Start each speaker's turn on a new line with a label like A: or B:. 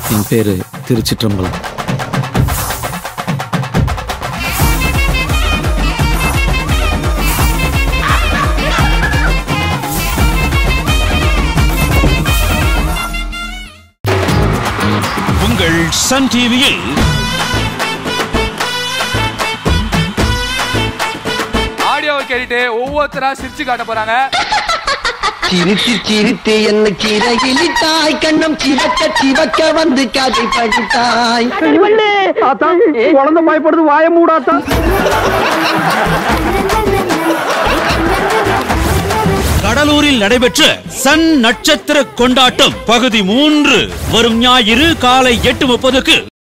A: என் பேரு திருச்சிற்றம்பலம்
B: உங்கள் சன் டிவியில்
C: ஆடியோவை கேட்டுட்டு ஒவ்வொருத்தரா சிரிச்சு காட்ட போறாங்க
D: சிரித்து சிரித்து என்ன சிறகிலிட்டாய் கண்ணம் சிவக்க சிவக்க வந்து கதை படித்தாய்
E: குழந்தை பயப்படுது வாய மூடாத்தா
B: கடலூரில் நடைபெற்ற சன் நட்சத்திர கொண்டாட்டம் பகுதி மூன்று வரும் ஞாயிறு காலை எட்டு முப்பதுக்கு